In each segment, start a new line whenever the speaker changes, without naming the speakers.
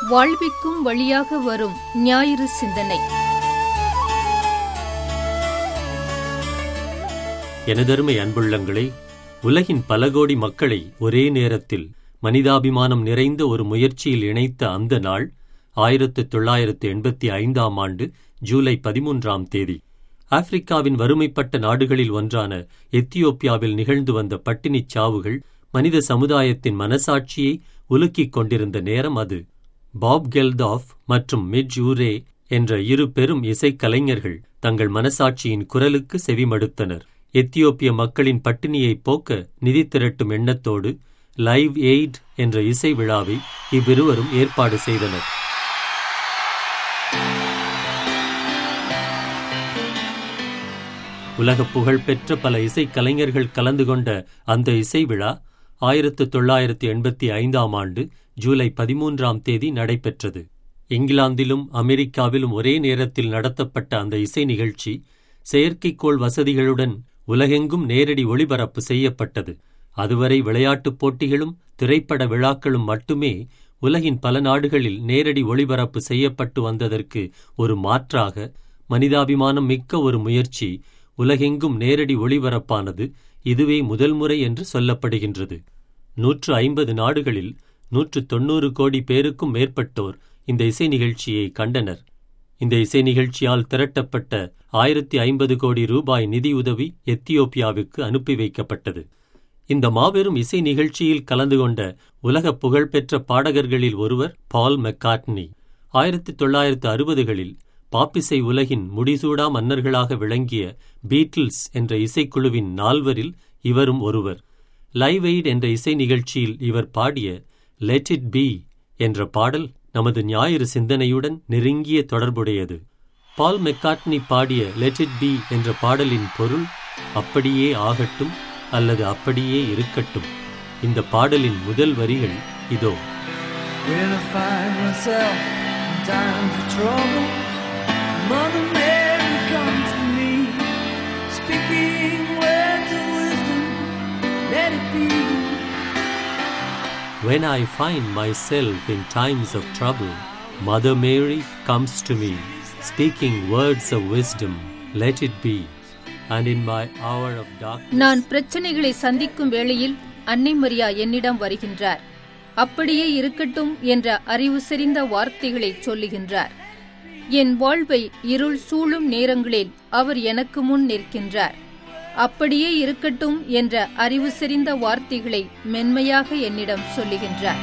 வாழ்விக்கும் வழியாக வரும் ஞாயிறு சிந்தனை
எனதருமை அன்புள்ளங்களே உலகின் பல கோடி மக்களை ஒரே நேரத்தில் மனிதாபிமானம் நிறைந்த ஒரு முயற்சியில் இணைத்த அந்த நாள் ஆயிரத்து தொள்ளாயிரத்து எண்பத்தி ஐந்தாம் ஆண்டு ஜூலை பதிமூன்றாம் தேதி ஆப்பிரிக்காவின் வறுமைப்பட்ட நாடுகளில் ஒன்றான எத்தியோப்பியாவில் நிகழ்ந்து வந்த பட்டினிச் சாவுகள் மனித சமுதாயத்தின் மனசாட்சியை உலுக்கிக் கொண்டிருந்த நேரம் அது பாப் கெல்டாஃப் மற்றும் மிட் யூரே என்ற இரு பெரும் இசைக்கலைஞர்கள் தங்கள் மனசாட்சியின் குரலுக்கு செவிமடுத்தனர் எத்தியோப்பிய மக்களின் பட்டினியை போக்க நிதி திரட்டும் எண்ணத்தோடு லைவ் எய்ட் என்ற இசை விழாவை இவ்விருவரும் ஏற்பாடு செய்தனர் உலக புகழ்பெற்ற பல இசைக்கலைஞர்கள் கலந்து கொண்ட அந்த இசை விழா ஆயிரத்து தொள்ளாயிரத்து எண்பத்தி ஐந்தாம் ஆண்டு ஜூலை பதிமூன்றாம் தேதி நடைபெற்றது இங்கிலாந்திலும் அமெரிக்காவிலும் ஒரே நேரத்தில் நடத்தப்பட்ட அந்த இசை நிகழ்ச்சி செயற்கைக்கோள் வசதிகளுடன் உலகெங்கும் நேரடி ஒளிபரப்பு செய்யப்பட்டது அதுவரை விளையாட்டுப் போட்டிகளும் திரைப்பட விழாக்களும் மட்டுமே உலகின் பல நாடுகளில் நேரடி ஒளிபரப்பு செய்யப்பட்டு வந்ததற்கு ஒரு மாற்றாக மனிதாபிமானம் மிக்க ஒரு முயற்சி உலகெங்கும் நேரடி ஒளிபரப்பானது இதுவே முதல் முறை என்று சொல்லப்படுகின்றது நூற்று ஐம்பது நாடுகளில் நூற்று தொன்னூறு கோடி பேருக்கும் மேற்பட்டோர் இந்த இசை நிகழ்ச்சியை கண்டனர் இந்த இசை நிகழ்ச்சியால் திரட்டப்பட்ட ஆயிரத்தி ஐம்பது கோடி ரூபாய் நிதியுதவி எத்தியோப்பியாவுக்கு அனுப்பி வைக்கப்பட்டது இந்த மாபெரும் இசை நிகழ்ச்சியில் கலந்து கொண்ட உலக புகழ்பெற்ற பாடகர்களில் ஒருவர் பால் மெக்காட்னி ஆயிரத்தி தொள்ளாயிரத்து அறுபதுகளில் பாப்பிசை உலகின் முடிசூடா மன்னர்களாக விளங்கிய பீட்டில்ஸ் என்ற இசைக்குழுவின் நால்வரில் இவரும் ஒருவர் லைவ் எய்ட் என்ற இசை நிகழ்ச்சியில் இவர் பாடிய லெட் இட் பி என்ற பாடல் நமது ஞாயிறு சிந்தனையுடன் நெருங்கிய தொடர்புடையது பால் மெக்காட்னி பாடிய லெட் இட் பி என்ற பாடலின் பொருள் அப்படியே ஆகட்டும் அல்லது அப்படியே இருக்கட்டும் இந்த பாடலின் முதல் வரிகள் இதோ
When I find myself in times of trouble, Mother Mary comes to me, speaking words of wisdom. Let it be.
When I find myself in times of trouble, Mother Mary comes to me, speaking words of wisdom, let it be. And in my hour of darkness,
நான் பிரச்சனைகளை சந்திக்கும் வேளையில் அன்னை மரியா என்னிடம் வருகின்றார் அப்படியே இருக்கட்டும் என்ற அறிவு செறிந்த வார்த்தைகளை சொல்லுகின்றார் என் வாழ்வை இருள் சூழும் நேரங்களில் அவர் எனக்கு முன் நிற்கின்றார் அப்படியே இருக்கட்டும் என்ற அறிவு செறிந்த வார்த்தைகளை மென்மையாக என்னிடம் சொல்லுகின்றார்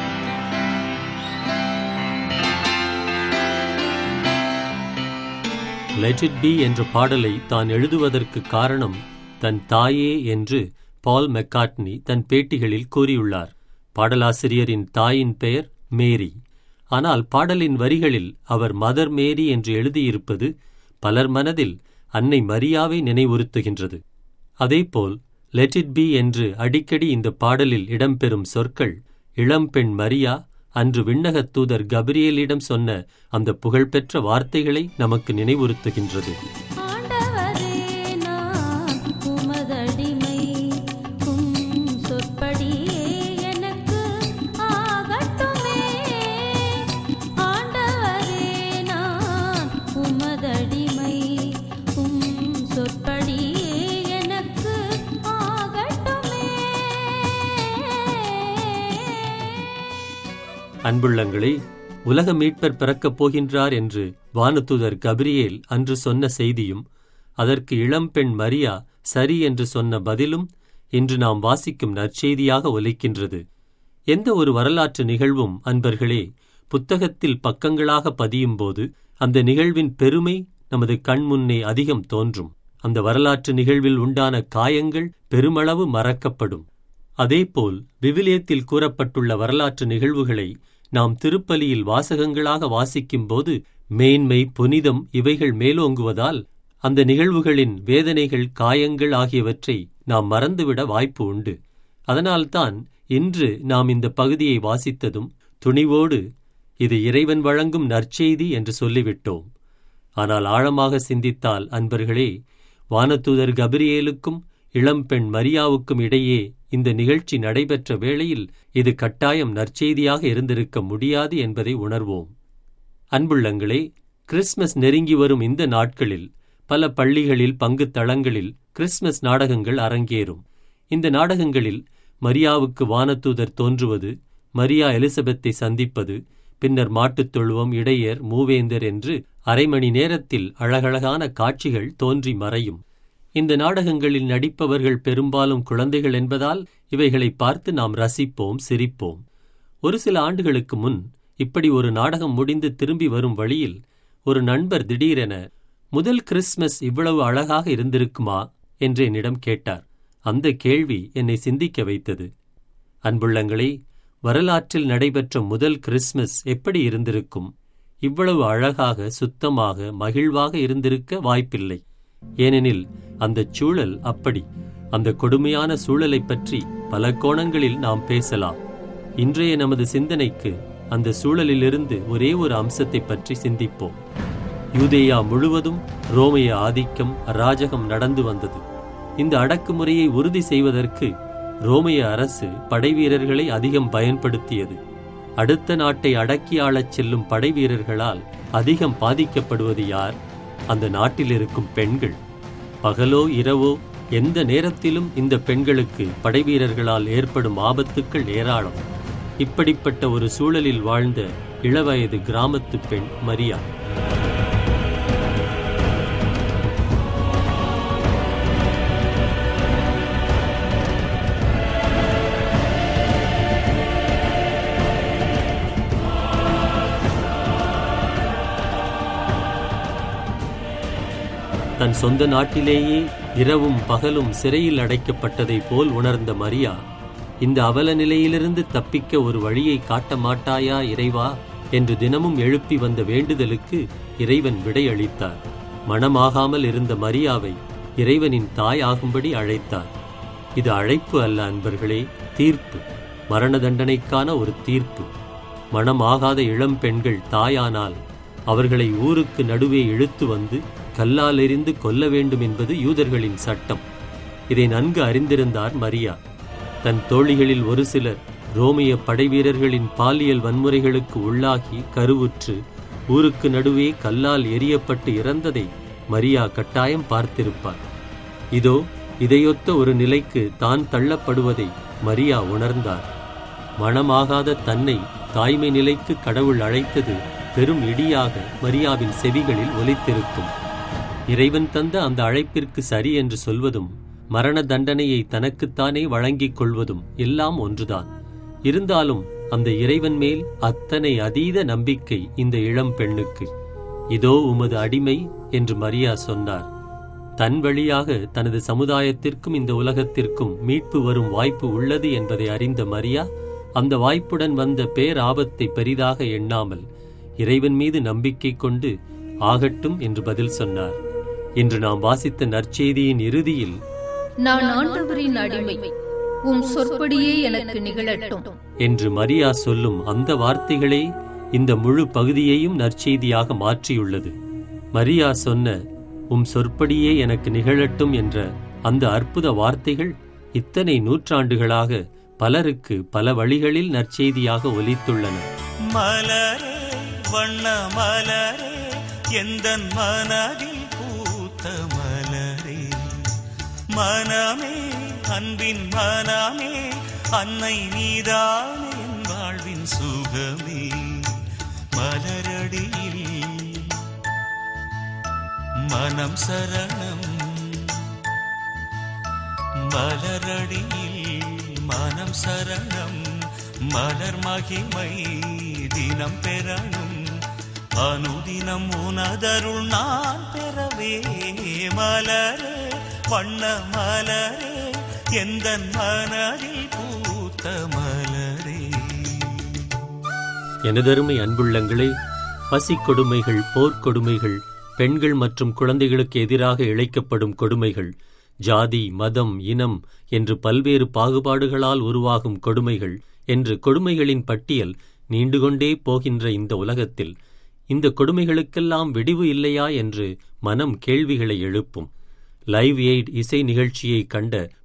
let it be என்ற பாடலை தான் எழுதுவதற்கு காரணம் தன் தாயே என்று பால் மெக்காட்னி தன் பேட்டிகளில் கூறியுள்ளார் பாடலாசிரியரின் தாயின் பெயர் மேரி ஆனால் பாடலின் வரிகளில் அவர் மதர் மேரி என்று எழுதியிருப்பது பலர் மனதில் அன்னை மரியாவை நினைவுறுத்துகின்றது அதேபோல் லெட் இட் பி என்று அடிக்கடி இந்த பாடலில் இடம்பெறும் சொற்கள் இளம்பெண் மரியா அன்று விண்ணகத் தூதர் கபிரியலிடம் சொன்ன அந்த புகழ்பெற்ற வார்த்தைகளை நமக்கு நினைவுறுத்துகின்றது
ஆண்டவரே நான் உமதடிமை உம் சொற்படியே எனக்கு ஆகட்டுமே ஆண்டவரே நான் உமதடிமை உம் சொற்படியே எனக்கு ஆகட்டுமே
அன்புள்ளங்களே உலக மீட்பர் பிறக்கப் போகின்றார் என்று வானதூதர் கபிரியேல் அன்று சொன்ன செய்தியும் அதற்கு இளம்பெண் மரியா சரி என்று சொன்ன பதிலும் இன்று நாம் வாசிக்கும் நற்செய்தியாக ஒலிக்கின்றது எந்த ஒரு வரலாற்று நிகழ்வும் அன்பர்களே புத்தகத்தில் பக்கங்களாக பதியும்போது அந்த நிகழ்வின் பெருமை நமது கண்முன்னே அதிகம் தோன்றும் அந்த வரலாற்று நிகழ்வில் உண்டான காயங்கள் பெருமளவு மறக்கப்படும் அதேபோல் விவிலியத்தில் கூறப்பட்டுள்ள வரலாற்று நிகழ்வுகளை நாம் திருப்பலியில் வாசகங்களாக வாசிக்கும்போது மேன்மை புனிதம் இவைகள் மேலோங்குவதால் அந்த நிகழ்வுகளின் வேதனைகள் காயங்கள் ஆகியவற்றை நாம் மறந்துவிட வாய்ப்பு உண்டு அதனால்தான் இன்று நாம் இந்த பகுதியை வாசித்ததும் துணிவோடு இது இறைவன் வழங்கும் நற்செய்தி என்று சொல்லிவிட்டோம் ஆனால் ஆழமாக சிந்தித்தால் அன்பர்களே வானதூதர் கபிரியேலுக்கும் இளம்பெண் மரியாவுக்கும் இடையே இந்த நிகழ்ச்சி நடைபெற்ற வேளையில் இது கட்டாயம் நற்செய்தியாக இருந்திருக்க முடியாது என்பதை உணர்வோம் அன்புள்ளங்களே கிறிஸ்மஸ் நெருங்கி வரும் இந்த நாட்களில் பல பள்ளிகளில் பங்கு தளங்களில் கிறிஸ்மஸ் நாடகங்கள் அரங்கேறும் இந்த நாடகங்களில் மரியாவுக்கு வானதூதர் தோன்றுவது மரியா எலிசபெத்தை சந்திப்பது பின்னர் மாட்டுத் தொழுவம் இடையர் மூவேந்தர் என்று அரை மணி நேரத்தில் அழகழகான காட்சிகள் தோன்றி மறையும் இந்த நாடகங்களில் நடிப்பவர்கள் பெரும்பாலும் குழந்தைகள் என்பதால் இவைகளை பார்த்து நாம் ரசிப்போம் சிரிப்போம் ஒரு சில ஆண்டுகளுக்கு முன் இப்படி ஒரு நாடகம் முடிந்து திரும்பி வரும் வழியில் ஒரு நண்பர் திடீரென முதல் கிறிஸ்மஸ் இவ்வளவு அழகாக இருந்திருக்குமா என்று என்னிடம் கேட்டார் அந்த கேள்வி என்னை சிந்திக்க வைத்தது அன்புள்ளங்களே வரலாற்றில் நடைபெற்ற முதல் கிறிஸ்மஸ் எப்படி இருந்திருக்கும் இவ்வளவு அழகாக சுத்தமாக மகிழ்வாக இருந்திருக்க வாய்ப்பில்லை ஏனெனில் அந்தச் சூழல் அப்படி அந்த கொடுமையான சூழலைப் பற்றி பல கோணங்களில் நாம் பேசலாம் இன்றைய நமது சிந்தனைக்கு அந்த சூழலிலிருந்து ஒரே ஒரு அம்சத்தைப் பற்றி சிந்திப்போம் யூதேயா முழுவதும் ரோமைய ஆதிக்கம் அராஜகம் நடந்து வந்தது இந்த அடக்குமுறையை உறுதி செய்வதற்கு ரோமைய அரசு படைவீரர்களை அதிகம் பயன்படுத்தியது அடுத்த நாட்டை அடக்கி ஆளச் செல்லும் படைவீரர்களால் அதிகம் பாதிக்கப்படுவது யார் அந்த நாட்டில் இருக்கும் பெண்கள் பகலோ இரவோ எந்த நேரத்திலும் இந்த பெண்களுக்கு படைவீரர்களால் ஏற்படும் ஆபத்துக்கள் ஏராளம் இப்படிப்பட்ட ஒரு சூழலில் வாழ்ந்த இளவயது கிராமத்து பெண் மரியா தன் சொந்த நாட்டிலேயே இரவும் பகலும் சிறையில் அடைக்கப்பட்டதைப் போல் உணர்ந்த மரியா இந்த அவல நிலையிலிருந்து தப்பிக்க ஒரு வழியை காட்ட மாட்டாயா இறைவா என்று தினமும் எழுப்பி வந்த வேண்டுதலுக்கு இறைவன் விடையளித்தார் மனமாகாமல் இருந்த மரியாவை இறைவனின் தாய் ஆகும்படி அழைத்தார் இது அழைப்பு அல்ல அன்பர்களே தீர்ப்பு மரண தண்டனைக்கான ஒரு தீர்ப்பு மனமாகாத இளம் பெண்கள் தாயானால் அவர்களை ஊருக்கு நடுவே இழுத்து வந்து கல்லால் எறிந்து கொல்ல வேண்டும் என்பது யூதர்களின் சட்டம் இதை நன்கு அறிந்திருந்தார் மரியா தன் தோழிகளில் ஒரு சிலர் ரோமிய படைவீரர்களின் பாலியல் வன்முறைகளுக்கு உள்ளாகி கருவுற்று ஊருக்கு நடுவே கல்லால் எரியப்பட்டு இறந்ததை மரியா கட்டாயம் பார்த்திருப்பார் இதோ இதையொத்த ஒரு நிலைக்கு தான் தள்ளப்படுவதை மரியா உணர்ந்தார் மனமாகாத தன்னை தாய்மை நிலைக்கு கடவுள் அழைத்தது பெரும் இடியாக மரியாவின் செவிகளில் ஒலித்திருக்கும் இறைவன் தந்த அந்த அழைப்பிற்கு சரி என்று சொல்வதும் மரண தண்டனையை தனக்குத்தானே வழங்கிக் கொள்வதும் எல்லாம் ஒன்றுதான் இருந்தாலும் அந்த இறைவன் மேல் அத்தனை அதீத நம்பிக்கை இந்த இளம் பெண்ணுக்கு இதோ உமது அடிமை என்று மரியா சொன்னார் தன் வழியாக தனது சமுதாயத்திற்கும் இந்த உலகத்திற்கும் மீட்பு வரும் வாய்ப்பு உள்ளது என்பதை அறிந்த மரியா அந்த வாய்ப்புடன் வந்த பேராபத்தை பெரிதாக எண்ணாமல் இறைவன் மீது நம்பிக்கை கொண்டு ஆகட்டும் என்று பதில் சொன்னார் இன்று நாம் வாசித்த நற்செய்தியின் இறுதியில்
நான் ஆண்டவரின் அடிமை உம் சொற்படியே எனக்கு நிகழட்டும்
என்று மரியா சொல்லும் அந்த வார்த்தைகளே இந்த முழு பகுதியையும் நற்செய்தியாக மாற்றியுள்ளது மரியா சொன்ன உம் சொற்படியே எனக்கு நிகழட்டும் என்ற அந்த அற்புத வார்த்தைகள் இத்தனை நூற்றாண்டுகளாக பலருக்கு பல வழிகளில் நற்செய்தியாக ஒலித்துள்ளன
மலரே வண்ண மலரே எந்தன் மனதில் பூத்த மலரே மனமே அன்பின் மனமே அன்னை நீதானே என் வாழ்வின் சுகமே மலரடியில் மனம் சரணம் மலரடியில் மனம் சரணம் மலர் மகிமை தினம் பெறணும் அனுதினம் உனதருள் நான் பெறவே மலரே வண்ண மலரே எந்த மனதில் பூத்த மலரே
எனதருமை அன்புள்ளங்களே பசிக் கொடுமைகள் போர்க்கொடுமைகள் பெண்கள் மற்றும் குழந்தைகளுக்கு எதிராக இழைக்கப்படும் கொடுமைகள் ஜாதி மதம் இனம் என்று பல்வேறு பாகுபாடுகளால் உருவாகும் கொடுமைகள் என்று கொடுமைகளின் பட்டியல் நீண்டுகொண்டே போகின்ற இந்த உலகத்தில் இந்த கொடுமைகளுக்கெல்லாம் விடிவு இல்லையா என்று மனம் கேள்விகளை எழுப்பும் லைவ் எய்ட் இசை நிகழ்ச்சியை கண்ட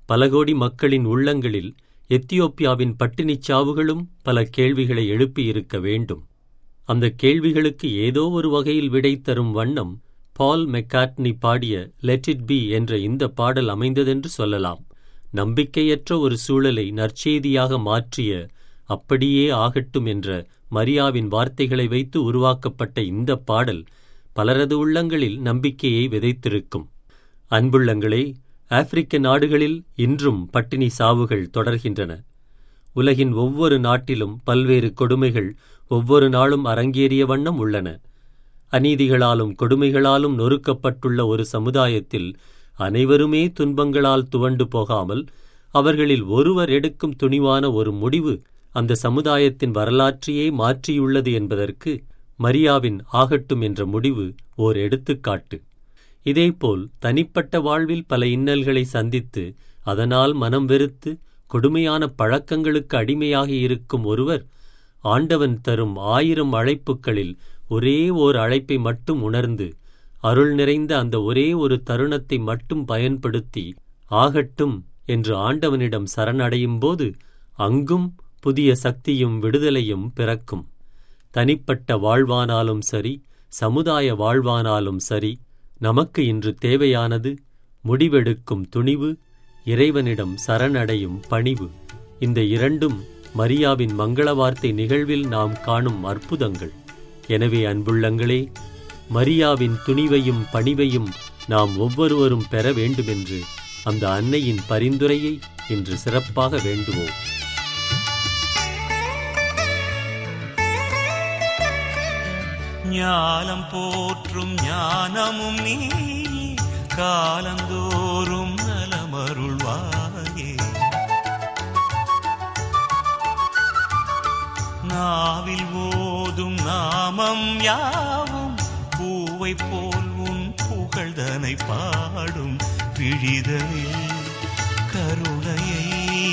பல கோடி மக்களின் உள்ளங்களில் எத்தியோப்பியாவின் பட்டினிச் சாவுகளும் பல கேள்விகளை எழுப்பியிருக்க வேண்டும் அந்த கேள்விகளுக்கு ஏதோ ஒரு வகையில் விடை தரும் வண்ணம் பால் மெக்காட்னி பாடிய லெட் இட் பி என்ற இந்த பாடல் அமைந்ததென்று சொல்லலாம் நம்பிக்கையற்ற ஒரு சூழலை நற்செய்தியாக மாற்றிய அப்படியே ஆகட்டும் என்ற மரியாவின் வார்த்தைகளை வைத்து உருவாக்கப்பட்ட இந்த பாடல் பலரது உள்ளங்களில் நம்பிக்கையை விதைத்திருக்கும் அன்புள்ளங்களே ஆப்பிரிக்க நாடுகளில் இன்றும் பட்டினி சாவுகள் தொடர்கின்றன உலகின் ஒவ்வொரு நாட்டிலும் பல்வேறு கொடுமைகள் ஒவ்வொரு நாளும் அரங்கேறிய வண்ணம் உள்ளன அநீதிகளாலும் கொடுமைகளாலும் நொறுக்கப்பட்டுள்ள ஒரு சமுதாயத்தில் அனைவருமே துன்பங்களால் துவண்டு போகாமல் அவர்களில் ஒருவர் எடுக்கும் துணிவான ஒரு முடிவு அந்த சமுதாயத்தின் வரலாற்றையே மாற்றியுள்ளது என்பதற்கு மரியாவின் ஆகட்டும் என்ற முடிவு ஓர் எடுத்துக்காட்டு இதேபோல் தனிப்பட்ட வாழ்வில் பல இன்னல்களை சந்தித்து அதனால் மனம் வெறுத்து கொடுமையான பழக்கங்களுக்கு அடிமையாகி இருக்கும் ஒருவர் ஆண்டவன் தரும் ஆயிரம் அழைப்புகளில் ஒரே ஓர் அழைப்பை மட்டும் உணர்ந்து அருள் நிறைந்த அந்த ஒரே ஒரு தருணத்தை மட்டும் பயன்படுத்தி ஆகட்டும் என்று ஆண்டவனிடம் சரணடையும் போது அங்கும் புதிய சக்தியும் விடுதலையும் பிறக்கும் தனிப்பட்ட வாழ்வானாலும் சரி சமுதாய வாழ்வானாலும் சரி நமக்கு இன்று தேவையானது முடிவெடுக்கும் துணிவு இறைவனிடம் சரணடையும் பணிவு இந்த இரண்டும் மரியாவின் மங்கள வார்த்தை நிகழ்வில் நாம் காணும் அற்புதங்கள் எனவே அன்புள்ளங்களே மரியாவின் துணிவையும் பணிவையும் நாம் ஒவ்வொருவரும் பெற வேண்டுமென்று அந்த அன்னையின் பரிந்துரையை இன்று சிறப்பாக வேண்டுவோம்
ஞானம் போற்றும் ஞானமும் நீ காலந்தோறும் நலமருள்வாயே நாவில் ஓதும் நாமம் யாவும் பூவை போல் உன் புகழ்தனை பாடும் விழிதனில் கருணையை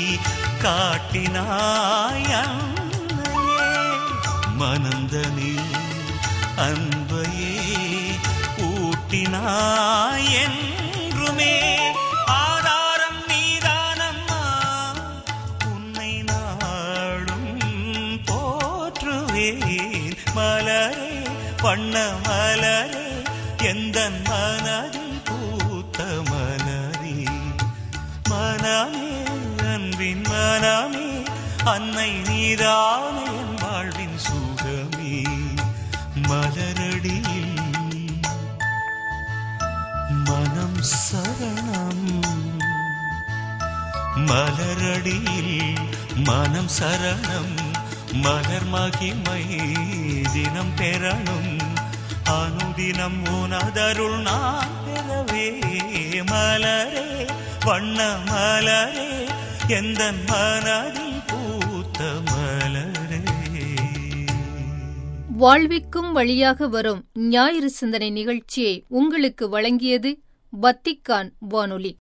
காட்டினாய் அன்னையே மனந்தனில் அன்பையே ஊட்டினாய் என்றுமே ஆதாரம் நீதானம்மா உன்னை நாடும் போற்றுவேன் மலரே வண்ண மலரே எந்த மனதில் பூத்த மலரே மனமே அன்பின் மனமே அன்னை நீதானே என் வாழ்வின் சுகமே மலரடியில் மனம் சரணம் மலரடியில் மனம் சரணம் மலர் மகிமை தினம் பெறணும் அனுதினம் உனதருள் நான் பெறவே மலரே வண்ண மலரே எந்த மனதில் பூத்த மலரே
வாழ்விக்கும் வழியாக வரும் ஞாயிறு சிந்தனை நிகழ்ச்சியை உங்களுக்கு வழங்கியது வத்திக்கான் வானொலி